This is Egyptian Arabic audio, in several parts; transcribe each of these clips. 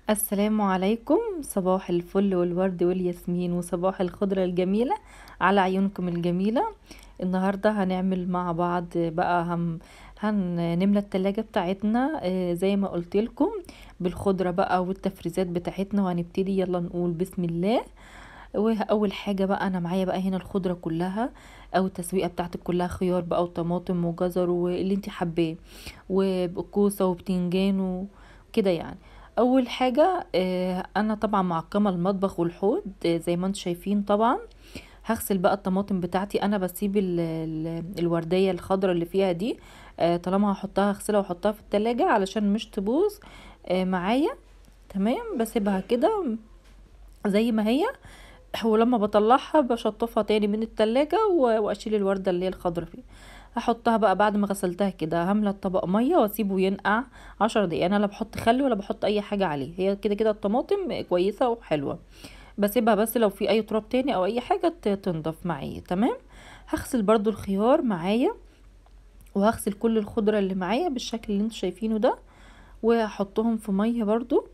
السلام عليكم صباح الفل والورد والياسمين وصباح الخضرة الجميلة على عيونكم الجميلة النهاردة هنعمل مع بعض بقى هم هنملى التلاجة بتاعتنا آه، زي ما قلت لكم بالخضرة بقى والتفريزات بتاعتنا وهنبتدي يلا نقول بسم الله واول حاجة بقى انا معايا بقى هنا الخضرة كلها او التسويقة بتاعتك كلها خيار بقى وطماطم وجزر واللي انت حباه وكوسة وبتنجان وكده يعني اول حاجة آه، انا طبعا معقمة المطبخ والحوض آه، زي ما انتم شايفين طبعا هغسل بقى الطماطم بتاعتي انا بسيب ال- ال- الوردية الخضرة اللي فيها دي آه، طالما هحطها هغسلها واحطها في التلاجة علشان مش تبوظ آه، معايا تمام بسيبها كده زي ما هي ولما بطلعها بشطفها تاني من التلاجة و- واشيل الوردة اللي هي الخضرا فيها هحطها بقى بعد ما غسلتها كده هملى الطبق ميه واسيبه ينقع عشر دقايق انا لا بحط خل ولا بحط اي حاجه عليه هي كده كده الطماطم كويسه وحلوه بسيبها بس لو في اي تراب تاني او اي حاجه ت- تنضف معايا تمام هغسل برضو الخيار معايا وهغسل كل الخضره اللي معايا بالشكل اللي انتوا شايفينه ده وهحطهم في ميه برضو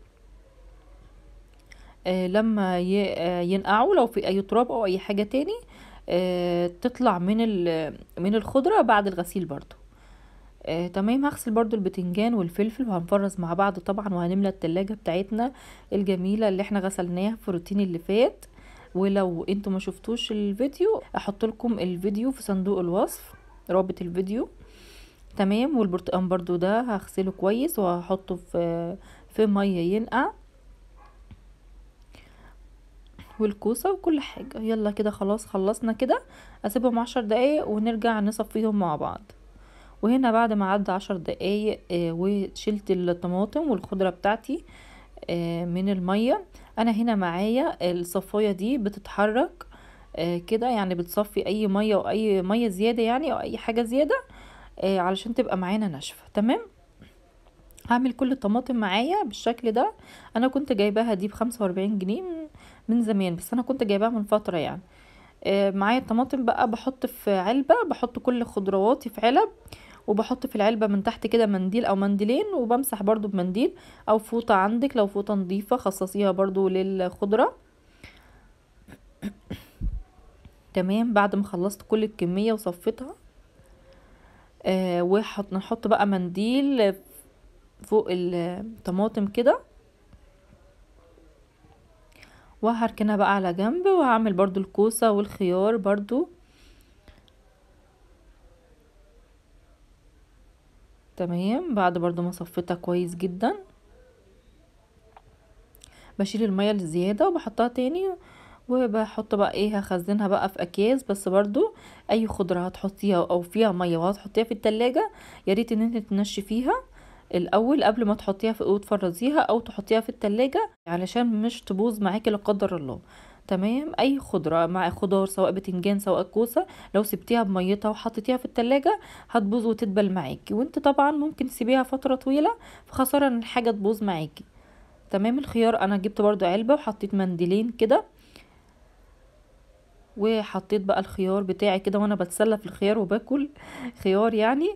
آه لما ي- آه، ينقعوا لو في اي تراب او اي حاجه تاني آه تطلع من ال- من الخضره بعد الغسيل برضو آه تمام هغسل برضو البتنجان والفلفل وهنفرز مع بعض طبعا وهنملى التلاجة بتاعتنا الجميلة اللي احنا غسلناها في الروتين اللي فات ولو انتوا ما شفتوش الفيديو احط لكم الفيديو في صندوق الوصف رابط الفيديو تمام والبرتقال برضو ده هغسله كويس وهحطه في في مية ينقع والكوسة وكل حاجة يلا كده خلاص خلصنا كده اسيبهم عشر دقايق ونرجع نصفيهم مع بعض وهنا بعد ما عدى عشر دقايق آه، وشلت الطماطم والخضرة بتاعتي آه، من المية انا هنا معايا الصفاية دي بتتحرك آه، كده يعني بتصفي اي مية او اي مية زيادة يعني او اي حاجة زيادة آه، علشان تبقى معانا ناشفة تمام هعمل كل الطماطم معايا بالشكل ده انا كنت جايباها دي بخمسة واربعين جنيه من, من زمان بس انا كنت جايباها من فترة يعني آه، معايا الطماطم بقى بحط في علبة بحط كل خضرواتي في علب وبحط في العلبة من تحت كده منديل او منديلين وبمسح برضو بمنديل او فوطة عندك لو فوطة نظيفة خصصيها برضو للخضرة تمام بعد ما خلصت كل الكمية وصفيتها آه وحط نحط بقى منديل فوق الطماطم كده وهركنها بقى على جنب وهعمل برضو الكوسة والخيار برضو تمام بعد برضو ما صفيتها كويس جدا بشيل المية الزيادة وبحطها تاني وبحط بقى ايه هخزنها بقى في اكياس بس برضو اي خضرة هتحطيها او فيها مية وهتحطيها في التلاجة ياريت ان انت تنشفيها الاول قبل ما تحطيها في وتفرزيها او تحطيها في التلاجة علشان مش تبوظ معاكي لا قدر الله تمام اي خضرة مع خضار سواء بتنجان سواء كوسة لو سبتيها بميتها وحطيتيها في التلاجة هتبوظ وتدبل معاكي وانت طبعا ممكن تسيبيها فترة طويلة فخسارة ان الحاجة تبوظ معاكي تمام الخيار انا جبت برضو علبة وحطيت منديلين كده وحطيت بقى الخيار بتاعي كده وانا بتسلى في الخيار وباكل خيار يعني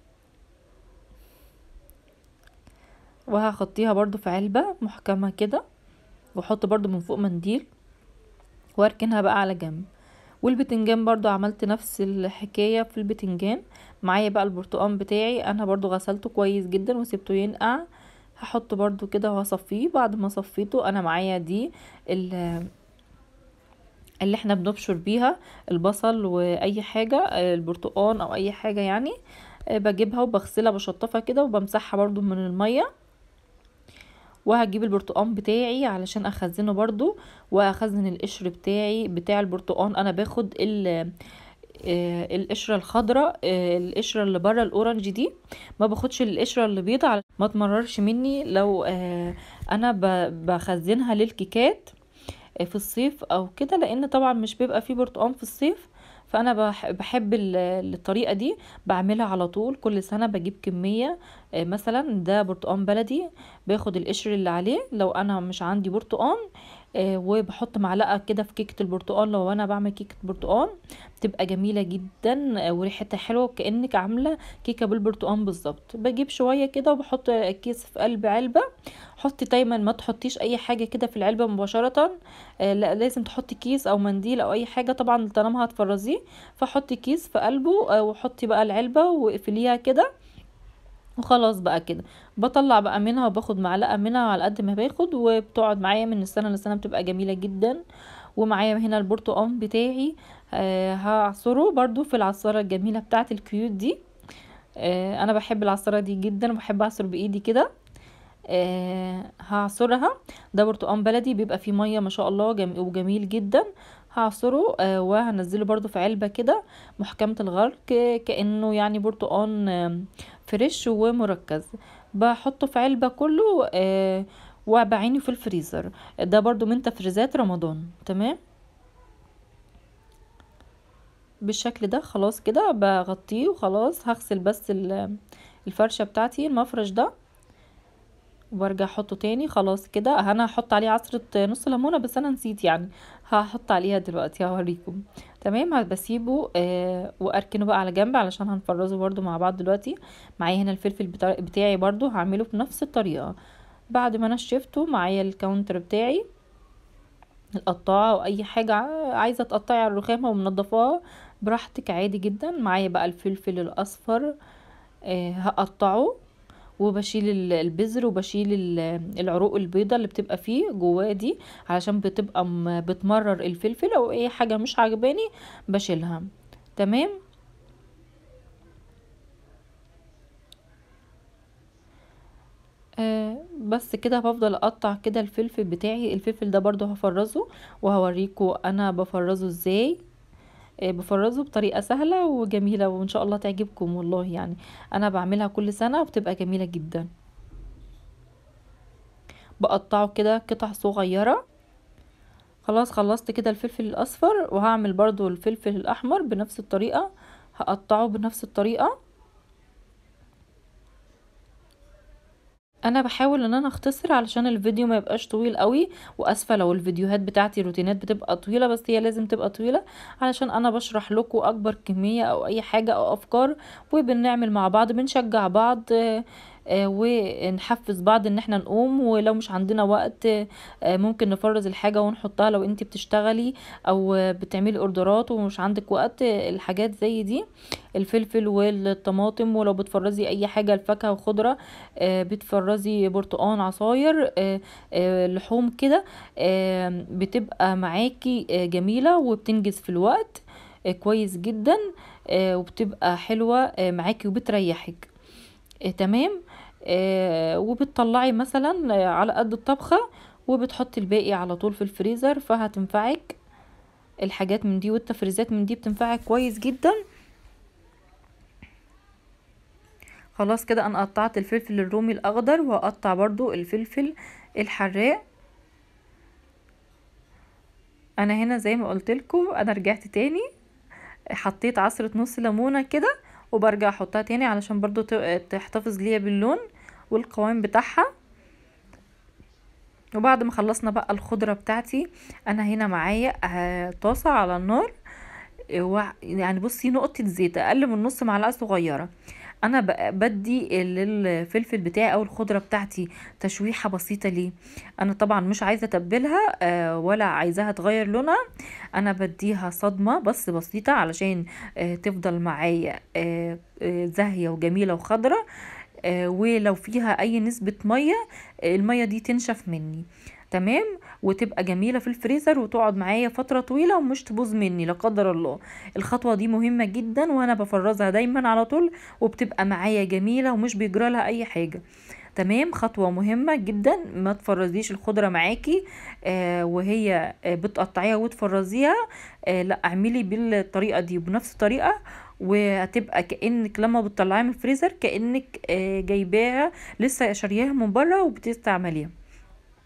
وهحطيها برضو في علبة محكمة كده واحط برضو من فوق منديل واركنها بقى على جنب والبتنجان برضو عملت نفس الحكاية في البتنجان معايا بقى البرتقان بتاعي انا برضو غسلته كويس جدا وسبته ينقع هحط برضو كده وهصفيه بعد ما صفيته انا معايا دي ال- اللي احنا بنبشر بيها البصل واي حاجة البرتقان او اي حاجة يعني آه، بجيبها وبغسلها بشطفها كده وبمسحها برضو من المية وهجيب البرتقان بتاعي علشان اخزنه برضو واخزن القشر بتاعي بتاع البرتقان انا باخد ال آه، القشرة الخضراء آه، القشرة اللي بره الاورنج دي ما باخدش القشرة اللي بيضة على ما تمررش مني لو آه، انا ب- بخزنها للكيكات آه، في الصيف او كده لان طبعا مش بيبقى فيه برتقان في الصيف فانا بح- بحب ال- الطريقه دي بعملها على طول كل سنه بجيب كميه آه، مثلا ده برتقان بلدي باخد القشر اللي عليه لو انا مش عندي برتقان آه، وبحط معلقه كده في كيكه البرتقال لو انا بعمل كيكه برتقال بتبقى جميله جدا آه، وريحتها حلوه كانك عامله كيكه بالبرتقال بالظبط بجيب شويه كده وبحط كيس في قلب علبه حطي دايما ما تحطيش اي حاجه كده في العلبه مباشره آه لا لازم تحطي كيس او منديل او اي حاجه طبعا طالما هتفرزيه فحطي كيس في قلبه آه وحطي بقى العلبه واقفليها كده وخلاص بقى كده بطلع بقى منها وباخد معلقه منها على قد ما باخد وبتقعد معايا من السنه لسنه بتبقى جميله جدا ومعايا هنا البرتقال بتاعي آه هعصره برضو في العصاره الجميله بتاعه الكيوت دي آه انا بحب العصاره دي جدا وبحب اعصر بايدي كده آه هعصرها ده برتقال بلدي بيبقى فيه ميه ما شاء الله جم وجميل جدا هعصره آه وهنزله برضو في علبة كده محكمة الغرق كأنه يعني برتقان آه فريش ومركز بحطه في علبة كله آه وبعينه في الفريزر ده برضو من تفريزات رمضان تمام بالشكل ده خلاص كده بغطيه وخلاص هغسل بس الفرشة بتاعتي المفرش ده وبرجع احطه تاني خلاص كده انا هحط عليه عصرة نص ليمونة بس انا نسيت يعني هحط عليها دلوقتي هوريكم تمام بسيبه آه واركنه بقى على جنب علشان هنفرزه برده مع بعض دلوقتي معايا هنا الفلفل بتاعي برده هعمله بنفس الطريقة بعد ما نشفته معايا الكاونتر بتاعي القطاعة او اي حاجة عايزة تقطعي على الرخامة ومنضفاها براحتك عادي جدا معايا بقى الفلفل الاصفر آه هقطعه وبشيل البذر وبشيل العروق البيضة اللي بتبقى فيه جواه دي علشان بتبقى بتمرر الفلفل او اي حاجة مش عجباني بشيلها تمام آه بس كده بفضل اقطع كده الفلفل بتاعي الفلفل ده برضو هفرزه وهوريكم انا بفرزه ازاي بفرزه بطريقه سهله وجميله وان شاء الله تعجبكم والله يعني انا بعملها كل سنه وبتبقى جميله جدا بقطعه كده قطع صغيره خلاص خلصت كده الفلفل الاصفر وهعمل برضو الفلفل الاحمر بنفس الطريقه هقطعه بنفس الطريقه انا بحاول ان انا اختصر علشان الفيديو ما يبقاش طويل قوي واسفه لو الفيديوهات بتاعتي روتينات بتبقى طويله بس هي لازم تبقى طويله علشان انا بشرح لكم اكبر كميه او اي حاجه او افكار وبنعمل مع بعض بنشجع بعض آه ونحفز بعض ان احنا نقوم ولو مش عندنا وقت آه ممكن نفرز الحاجه ونحطها لو انت بتشتغلي او بتعملي اوردرات ومش عندك وقت الحاجات زي دي الفلفل والطماطم ولو بتفرزي اي حاجه الفاكهه وخضره آه بتفرزي برتقان عصاير لحوم كده بتبقى معاكي جميله وبتنجز في الوقت كويس جدا وبتبقى حلوه معاكي وبتريحك تمام آه وبتطلعي مثلا على قد الطبخة وبتحطي الباقي على طول في الفريزر فهتنفعك الحاجات من دي والتفريزات من دي بتنفعك كويس جدا خلاص كده انا قطعت الفلفل الرومي الاخضر وهقطع برضو الفلفل الحراق انا هنا زي ما قلت لكم انا رجعت تاني حطيت عصرة نص ليمونة كده وبرجع احطها تاني علشان برضو تحتفظ ليا باللون والقوام بتاعها وبعد ما خلصنا بقى الخضرة بتاعتي انا هنا معايا طاسة على النار يعني بصي نقطة زيت اقل من نص معلقة صغيرة انا بدي للفلفل بتاعي او الخضره بتاعتي تشويحه بسيطه ليه انا طبعا مش عايزه اتبلها آه ولا عايزاها تغير لونها انا بديها صدمه بس بسيطه علشان آه تفضل معايا آه زاهيه وجميله وخضره ولو فيها اي نسبه ميه الميه دي تنشف مني تمام وتبقى جميله في الفريزر وتقعد معايا فتره طويله ومش تبوظ مني لا قدر الله الخطوه دي مهمه جدا وانا بفرزها دايما على طول وبتبقى معايا جميله ومش بيجرى لها اي حاجه تمام خطوه مهمه جدا ما تفرزيش الخضره معاكي آه وهي آه بتقطعيها وتفرزيها آه لا اعملي بالطريقه دي بنفس الطريقه وهتبقى كانك لما بتطلعيها من الفريزر كانك آه جايباها لسه شارياها من بره وبتستعمليها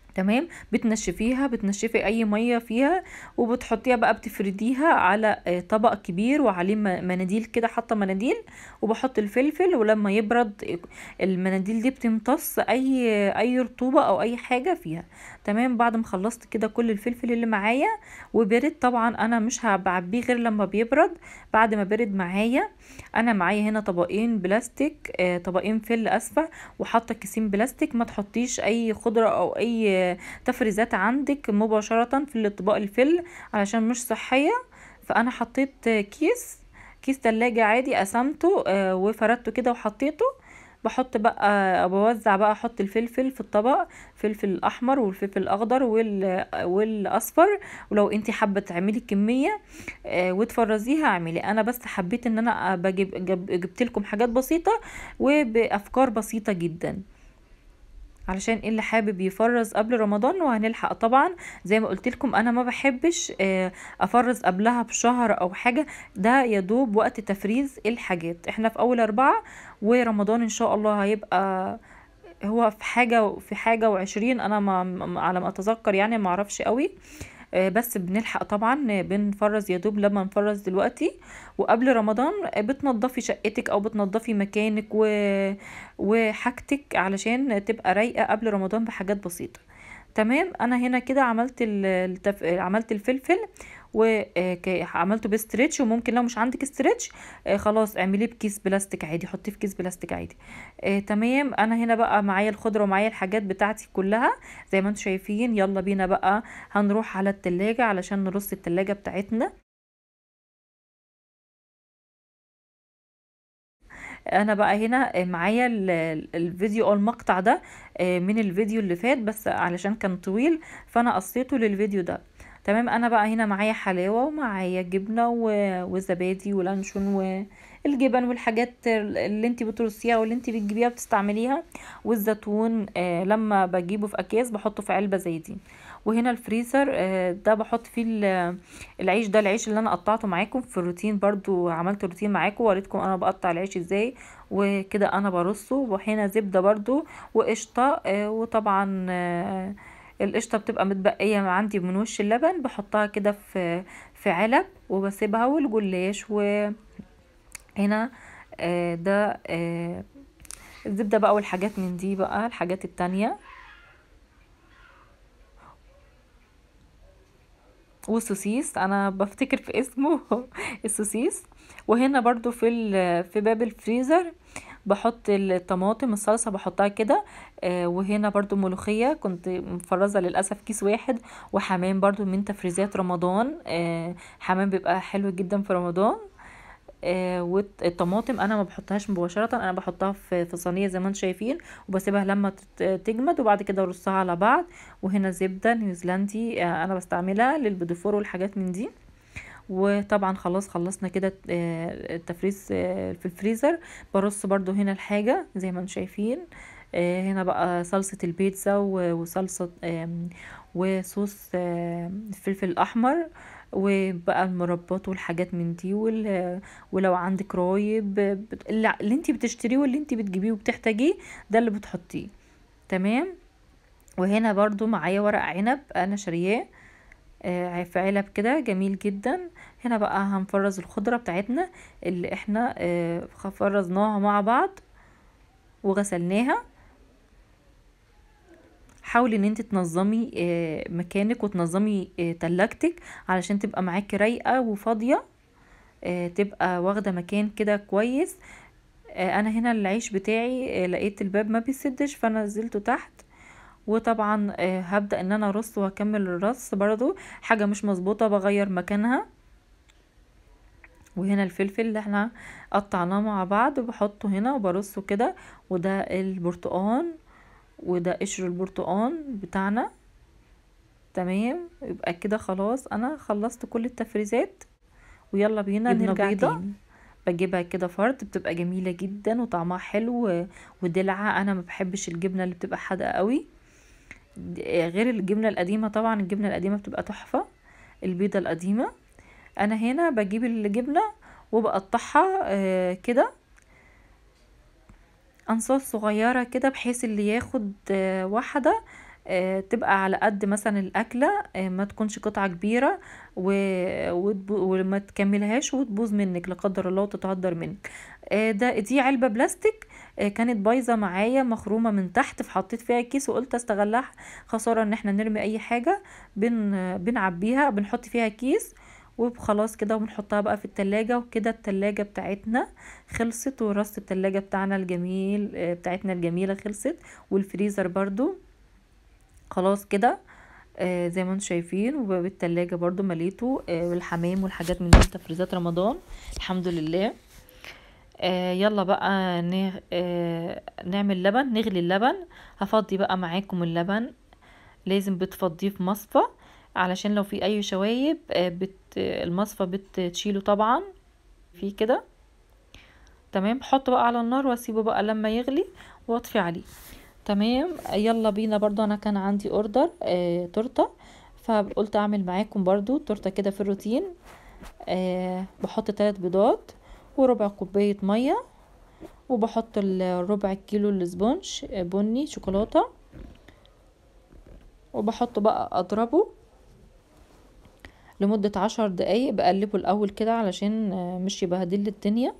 تمام بتنشفيها بتنشفي اي ميه فيها وبتحطيها بقى بتفرديها على آه، طبق كبير وعليه م- مناديل كده حاطه مناديل وبحط الفلفل ولما يبرد المناديل دي بتمتص اي اي رطوبه او اي حاجه فيها تمام بعد ما خلصت كده كل الفلفل اللي معايا وبرد طبعا انا مش هبعبيه غير لما بيبرد بعد ما برد معايا انا معايا هنا طبقين بلاستيك آه، طبقين فل اسفه وحاطه كيسين بلاستيك ما تحطيش اي خضره او اي تفريزات عندك مباشره في الاطباق الفل علشان مش صحيه فانا حطيت كيس كيس تلاجة عادي قسمته آه، وفردته كده وحطيته بحط بقى بوزع بقى احط الفلفل في الطبق فلفل الاحمر والفلفل الاخضر وال والاصفر ولو انت حابه تعملي كميه آه، وتفرزيها اعملي انا بس حبيت ان انا بجيب جب- جبت لكم حاجات بسيطه وبافكار بسيطه جدا علشان اللي حابب يفرز قبل رمضان وهنلحق طبعا زي ما قلت لكم انا ما بحبش آه، افرز قبلها بشهر او حاجه ده يدوب وقت تفريز الحاجات احنا في اول اربعة ورمضان ان شاء الله هيبقى هو في حاجة في حاجة وعشرين أنا ما ما- على ما أتذكر يعني ما أعرفش قوي آه، بس بنلحق طبعا آه، بنفرز يا دوب لما نفرز دلوقتي وقبل رمضان آه، بتنضفي شقتك او بتنضفي مكانك و... وحاجتك علشان تبقى رايقة قبل رمضان بحاجات بسيطة تمام انا هنا كده عملت ال- التف... عملت الفلفل وعملته بستريتش وممكن لو مش عندك استريتش آه، خلاص اعمليه بكيس بلاستيك عادي حطيه في كيس بلاستيك عادي آه، تمام انا هنا بقى معايا الخضره ومعايا الحاجات بتاعتي كلها زي ما انتم شايفين يلا بينا بقى هنروح على التلاجة علشان نرص التلاجة بتاعتنا انا بقى هنا معايا ال- ال- الفيديو او المقطع ده آه، من الفيديو اللي فات بس علشان كان طويل فانا قصيته للفيديو ده تمام انا بقى هنا معايا حلاوة ومعايا جبنة و- وزبادي ولانشون والجبن والحاجات اللي انت بترصيها واللي انت بتجيبيها بتستعمليها والزيتون آه، لما بجيبه في اكياس بحطه في علبة زي دي وهنا الفريزر آه، ده بحط فيه ال- العيش ده العيش اللي انا قطعته معاكم في الروتين برضو عملت روتين معاكم وريتكم انا بقطع العيش ازاي وكده انا برصه وهنا زبدة برضو وقشطة آه، وطبعا آه، القشطة بتبقى متبقية عندي من وش اللبن بحطها كده في في علب وبسيبها والجلاش وهنا آه، ده آه، الزبدة بقى والحاجات من دي بقى الحاجات التانية والسوسيس انا بفتكر في اسمه السوسيس وهنا برضو في ال- في باب الفريزر بحط الطماطم الصلصة بحطها كده آه، وهنا برضو ملوخية كنت مفرزة للأسف كيس واحد وحمام برضو من تفريزات رمضان آه، حمام بيبقى حلو جدا في رمضان آه، والطماطم انا ما بحطهاش مباشره انا بحطها في في صينيه زي ما انتم شايفين وبسيبها لما تت- تجمد وبعد كده ارصها على بعض وهنا زبده نيوزيلندي آه، انا بستعملها للبيدفور والحاجات من دي وطبعا خلاص خلصنا كده آه، التفريز آه، في الفريزر برص برضو هنا الحاجه زي ما انتم شايفين آه، هنا بقى صلصه البيتزا و- وصلصه آم، وصوص آم، الفلفل الاحمر وبقى المربات والحاجات من دي وال... ولو عندك رايب بت- اللي اللي انت بتشتريه واللي انت بتجيبيه وبتحتاجيه ده اللي بتحطيه تمام وهنا برضو معايا ورق عنب انا شارياه آه، في علب كده جميل جدا هنا بقى هنفرز الخضرة بتاعتنا اللي احنا آه، فرزناها مع بعض وغسلناها حاولي ان انت تنظمي آه، مكانك وتنظمي آه، تلاجتك علشان تبقى معاكي رايقة وفاضية آه، تبقى واخدة مكان كده كويس آه، انا هنا العيش بتاعي آه، لقيت الباب ما بيسدش فنزلته تحت وطبعا آه، هبدأ ان انا ارص واكمل الرص برضو حاجة مش مظبوطة بغير مكانها وهنا الفلفل اللي احنا قطعناه مع بعض بحطه هنا وبرصه كده وده البرتقان وده قشر البرتقان بتاعنا تمام يبقى كده خلاص انا خلصت كل التفريزات ويلا بينا جبنة نرجع بيضة. تاني بجيبها كده فرد بتبقى جميلة جدا وطعمها حلو ودلعة انا ما بحبش الجبنة اللي بتبقى حادقة قوي د- غير الجبنة القديمة طبعا الجبنة القديمة بتبقى تحفة البيضة القديمة انا هنا بجيب الجبنة وبقطعها آه، كده انصاص صغيرة كده بحيث اللي ياخد آه، واحدة آه تبقى على قد مثلا الاكله آه ما تكونش قطعه كبيره و... وتب... وما تكملهاش وتبوظ منك لا قدر الله وتتهدر منك آه ده دي علبه بلاستيك آه كانت بايظه معايا مخرومه من تحت فحطيت فيها كيس وقلت استغلها خساره ان احنا نرمي اي حاجه بن بنعبيها بنحط فيها كيس وخلاص كده وبنحطها بقى في التلاجة وكده التلاجة بتاعتنا خلصت ورص التلاجة بتاعنا الجميل بتاعتنا الجميلة خلصت والفريزر برضو خلاص كده آه زي ما انتم شايفين وباب التلاجة برضو مليته آه والحمام والحاجات من دي تفريزات رمضان الحمد لله آه يلا بقى آه نعمل لبن نغلي اللبن هفضي بقى معاكم اللبن لازم بتفضيه في مصفى علشان لو في اي شوايب آه بت المصفى بتشيله طبعا في كده تمام بحطه بقى على النار واسيبه بقى لما يغلي واطفي عليه تمام يلا بينا برضو انا كان عندي اوردر آه تورته فقلت اعمل معاكم برضو تورته كده في الروتين آه بحط ثلاث بيضات وربع كوبايه ميه وبحط الربع كيلو الاسبونج بني شوكولاته وبحطه بقى اضربه لمدة عشر دقايق بقلبه الاول كده علشان مش يبهدل الدنيا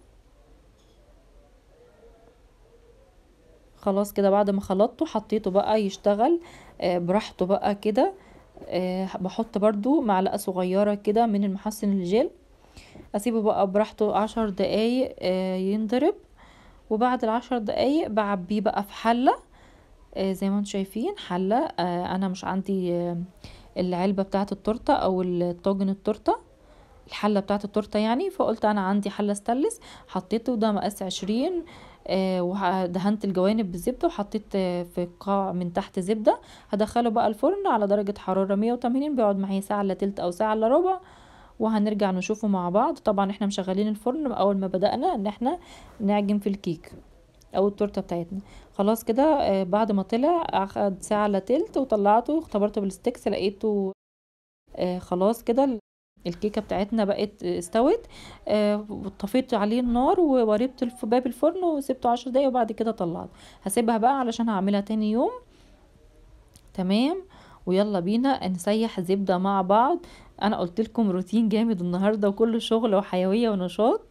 خلاص كده بعد ما خلطته حطيته بقى يشتغل براحته بقى كده بحط برضو معلقة صغيرة كده من المحسن الجل اسيبه بقى براحته عشر دقايق ينضرب وبعد العشر دقايق بعبيه بقى في حلة زي ما انتم شايفين حلة انا مش عندي العلبة بتاعة التورتة او الطاجن التورتة الحلة بتاعة التورتة يعني فقلت انا عندي حلة ستانلس حطيته ده مقاس عشرين آه ودهنت الجوانب بالزبدة وحطيت آه في قاع من تحت زبدة هدخله بقى الفرن على درجة حرارة مية وتمانين بيقعد معايا ساعة الا تلت او ساعة الا ربع وهنرجع نشوفه مع بعض طبعا احنا مشغلين الفرن اول ما بدأنا ان احنا نعجن في الكيك او التورته بتاعتنا خلاص كده آه بعد ما طلع اخد ساعه الا تلت وطلعته اختبرته بالستيكس لقيته آه خلاص كده الكيكه بتاعتنا بقت استوت آه طفيت عليه النار ووربت في باب الفرن وسبته عشر دقايق وبعد كده طلعت هسيبها بقى علشان هعملها تاني يوم تمام ويلا بينا نسيح زبده مع بعض انا قلت لكم روتين جامد النهارده وكله شغل وحيويه ونشاط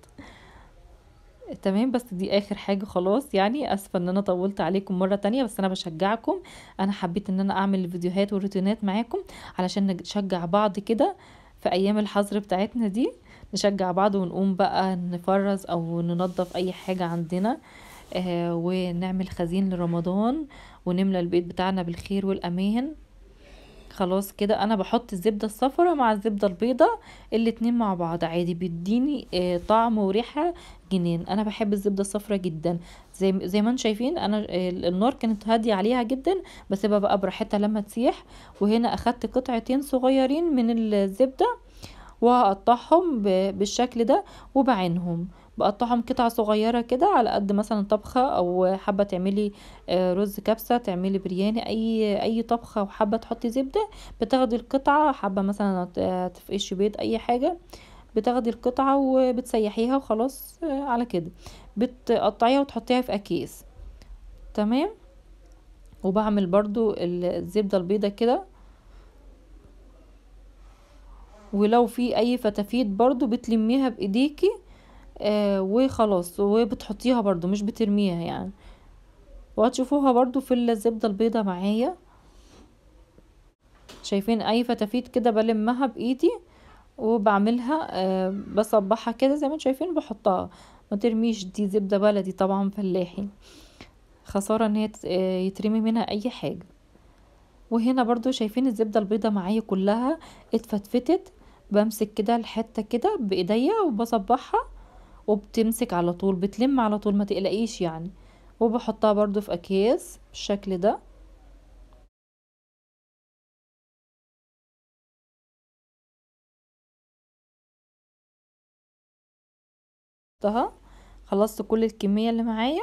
تمام بس دي اخر حاجه خلاص يعني اسفه ان انا طولت عليكم مره تانية بس انا بشجعكم انا حبيت ان انا اعمل الفيديوهات والروتينات معاكم علشان نشجع بعض كده في ايام الحظر بتاعتنا دي نشجع بعض ونقوم بقى نفرز او ننظف اي حاجه عندنا آه ونعمل خزين لرمضان ونملى البيت بتاعنا بالخير والامان خلاص كده انا بحط الزبدة الصفرا مع الزبدة البيضة الاتنين مع بعض عادي بيديني آه طعم وريحة جنان انا بحب الزبدة الصفرا جدا زي زي ما انتم شايفين انا آه النار كانت هادية عليها جدا بسيبها بقى براحتها لما تسيح وهنا اخدت قطعتين صغيرين من الزبدة وهقطعهم بالشكل ده وبعينهم بقطعهم قطع صغيرة كده على قد مثلا طبخة او حابة تعملي رز كبسة تعملي برياني اي اي طبخة وحابة تحطي زبدة بتاخدي القطعة حابة مثلا تفقشي بيض اي حاجة بتاخدي القطعة وبتسيحيها وخلاص على كده بتقطعيها وتحطيها في اكياس تمام وبعمل برضو الزبدة البيضة كده ولو في اي فتافيت برضو بتلميها بايديكي آه وخلاص وبتحطيها برضو مش بترميها يعني وهتشوفوها برضو في الزبدة البيضة معايا شايفين اي فتافيت كده بلمها بايدي وبعملها آه بصبحها كده زي ما انتم شايفين بحطها ما ترميش دي زبدة بلدي طبعا فلاحي خسارة ان هي يترمي منها اي حاجة وهنا برضو شايفين الزبدة البيضة معايا كلها اتفتفتت بمسك كده الحتة كده بايديا وبصبحها وبتمسك على طول بتلم على طول ما تقلقيش يعني وبحطها برضو في اكياس بالشكل ده حطها خلصت كل الكمية اللي معايا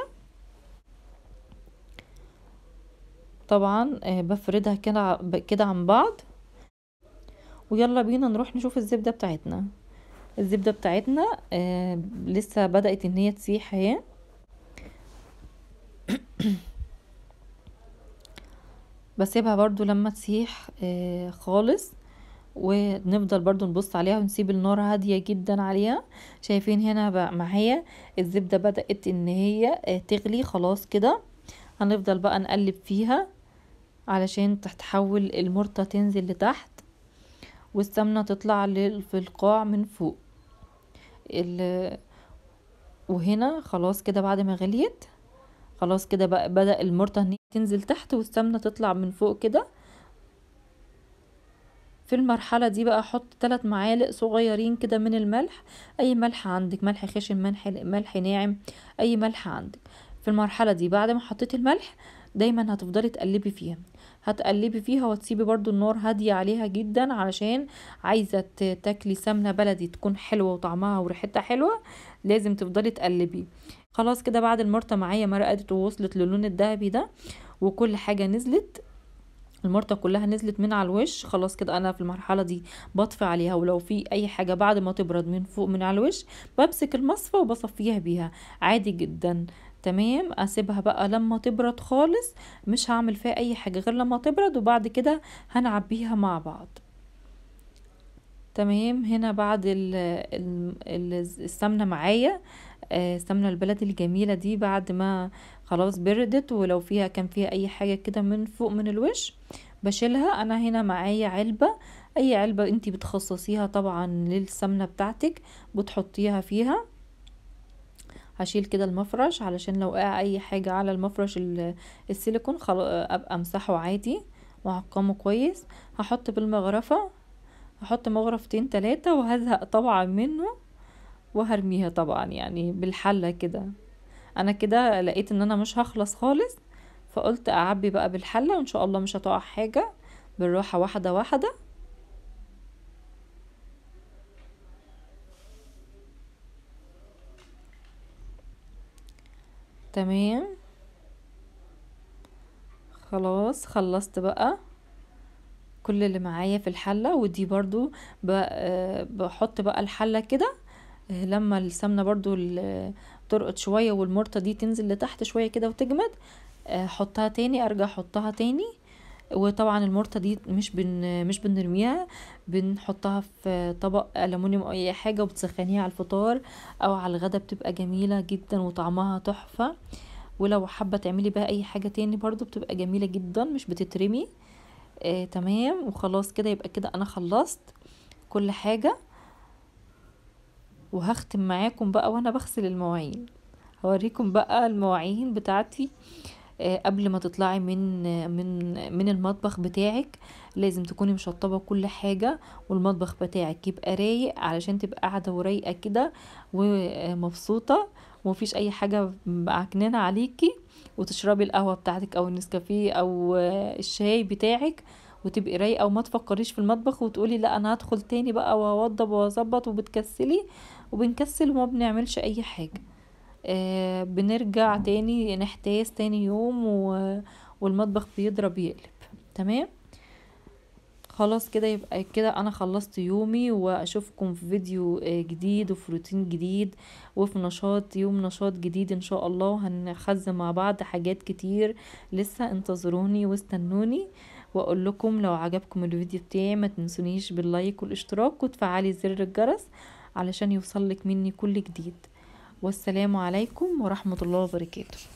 طبعا بفردها كده كده عن بعض ويلا بينا نروح نشوف الزبدة بتاعتنا الزبدة بتاعتنا آه لسه بدأت ان هي تسيح اهي بسيبها برضو لما تسيح آه خالص ونفضل برضو نبص عليها ونسيب النار هادية جدا عليها شايفين هنا بقى معايا الزبدة بدأت ان هي آه تغلي خلاص كده هنفضل بقى نقلب فيها علشان تتحول المرطة تنزل لتحت والسمنة تطلع في القاع من فوق وهنا خلاص كده بعد ما غليت خلاص كده بقى بدأ المرطة ان تنزل تحت والسمنة تطلع من فوق كده في المرحلة دي بقى احط ثلاث معالق صغيرين كده من الملح اي ملح عندك ملح خشن ملح ملح ناعم اي ملح عندك في المرحلة دي بعد ما حطيت الملح دايما هتفضلي تقلبي فيها هتقلبي فيها وتسيبي برضو النار هادية عليها جدا علشان عايزة تاكلي سمنة بلدي تكون حلوة وطعمها وريحتها حلوة لازم تفضلي تقلبي خلاص كده بعد المرطة معايا مرقت ووصلت للون الذهبي ده وكل حاجة نزلت المرطة كلها نزلت من على الوش خلاص كده انا في المرحلة دي بطفي عليها ولو في اي حاجة بعد ما تبرد من فوق من على الوش بمسك المصفى وبصفيها بيها عادي جدا تمام اسيبها بقى لما تبرد خالص مش هعمل فيها اي حاجة غير لما تبرد وبعد كده هنعبيها مع بعض تمام هنا بعد السمنة معايا السمنة البلدي الجميلة دي بعد ما خلاص بردت ولو فيها كان فيها اي حاجة كده من فوق من الوش بشيلها انا هنا معايا علبة اي علبة انتي بتخصصيها طبعا للسمنة بتاعتك بتحطيها فيها هشيل كده المفرش علشان لو وقع اي حاجة على المفرش السيليكون ابقى امسحه عادي واعقمه كويس هحط بالمغرفة هحط مغرفتين تلاتة وهزهق طبعا منه وهرميها طبعا يعني بالحلة كده انا كده لقيت ان انا مش هخلص خالص فقلت اعبي بقى بالحلة وان شاء الله مش هتقع حاجة بالراحة واحدة واحدة تمام خلاص خلصت بقى كل اللي معايا في الحلة ودي برضو بحط بقى الحلة كده لما السمنة برضو ترقط شوية والمرطة دي تنزل لتحت شوية كده وتجمد احطها تاني ارجع احطها تاني وطبعا المرطة دي مش بن مش بنرميها بنحطها في طبق ألمونيوم أو أي حاجة وبتسخنيها على الفطار أو على الغدا بتبقى جميلة جدا وطعمها تحفة ولو حابة تعملي بها أي حاجة تاني برضو بتبقى جميلة جدا مش بتترمي آه تمام وخلاص كده يبقى كده أنا خلصت كل حاجة وهختم معاكم بقى وأنا بغسل المواعين هوريكم بقى المواعين بتاعتي قبل ما تطلعي من من من المطبخ بتاعك لازم تكوني مشطبه كل حاجه والمطبخ بتاعك يبقى رايق علشان تبقى قاعده ورايقه كده ومبسوطه ومفيش اي حاجه معكنانه عليكي وتشربي القهوه بتاعتك او النسكافيه او الشاي بتاعك وتبقي رايقه وما تفكريش في المطبخ وتقولي لا انا هدخل تاني بقى واوضب واظبط وبتكسلي وبنكسل وما بنعملش اي حاجه آه بنرجع تاني نحتاس تاني يوم و... والمطبخ بيضرب يقلب تمام خلاص كده يبقى كده انا خلصت يومي واشوفكم في فيديو جديد وفي روتين جديد وفي نشاط يوم نشاط جديد ان شاء الله وهنخزن مع بعض حاجات كتير لسه انتظروني واستنوني واقول لكم لو عجبكم الفيديو بتاعي ما تنسونيش باللايك والاشتراك وتفعلي زر الجرس علشان يوصلك مني كل جديد والسلام عليكم ورحمة الله وبركاته